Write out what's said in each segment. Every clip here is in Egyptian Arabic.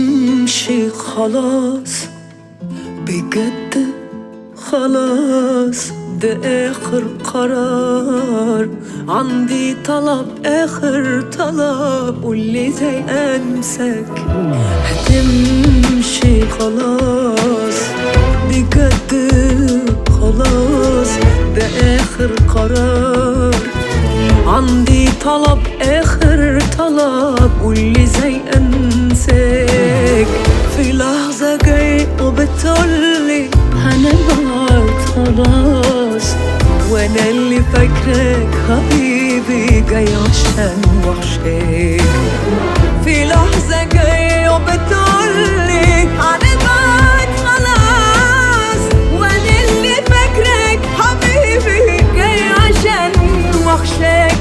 تمشي خلاص بجد خلاص ده آخر قرار عندي طلب آخر طلب قولي زي أنساك هتمشي خلاص بجد خلاص ده آخر قرار عندي طلب آخر طلب قولي زي أنساك في لحظة جاي وبتقولي هنبعد خلاص وانا اللي فاكرك حبيبي جاي عشان وحشك في لحظة جاي وبتقولي هنبعد خلاص وانا اللي فاكرك حبيبي جاي عشان وحشك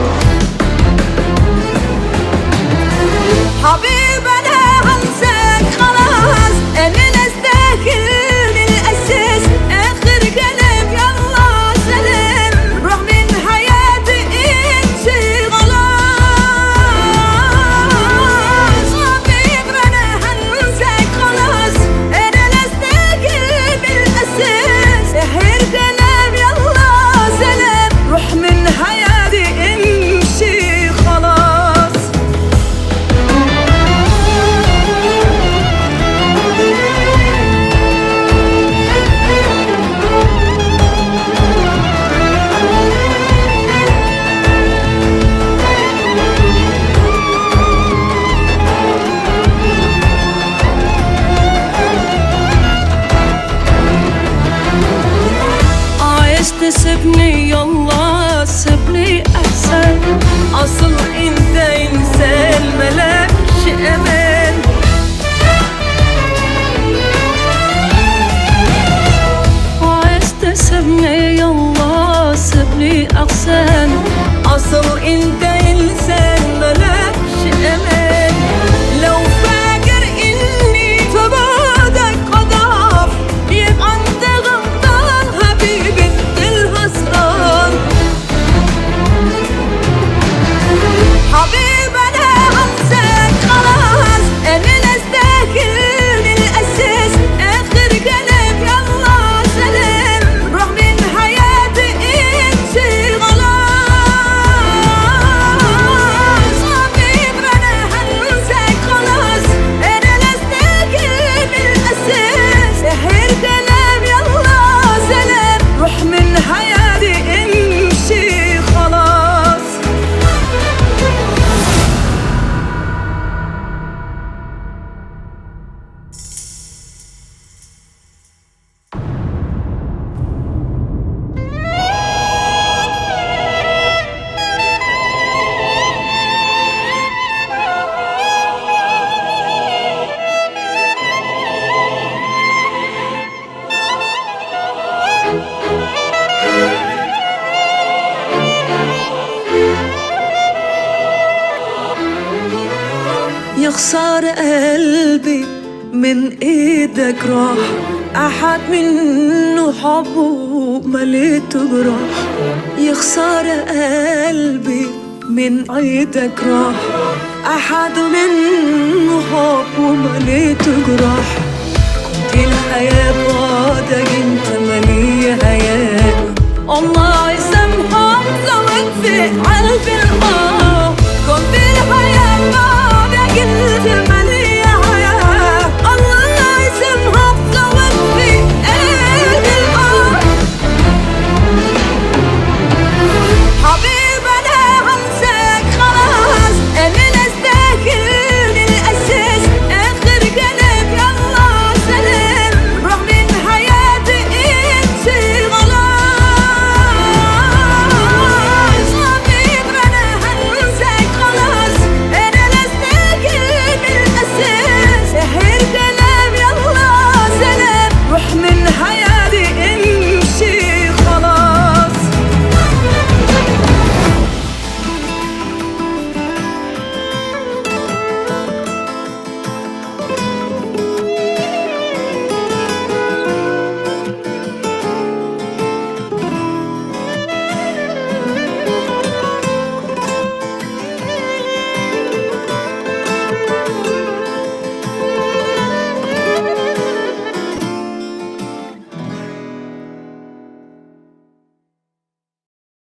حبيب انا هنساك خلاص انا نستاهل من الاساس اخر كلام يلا سلام روح من حياتي امشي خلاص حبيب انا هنساك خلاص انا نستاهل من الاساس اخر كلام يلا سلام روح من حياتي امشي خلاص عايز تسيبني يلا سيبني احسن اصل انت انسان ملكش امان عايز تسيبني يلا سيبني احسن اصل انت انسان ملكش امان لو فاكر اني في بعدك اضعف يبقى انت غلطان حبيبي انت الخسران حبيب انا انساك خلاص انا نستاهل من الاساس اخر كلام يلا سلام روح من حياتي امشي خلاص حبيب انا هنساك خلاص انا نستاهل من الاساس اخر كلام يلا سلام روح من حياتي امشي خلاص يخسر قلبي من ايدك راح احد منه حبه مليته جراح يخسر قلبي من ايدك راح احد منه حبه مليته جراح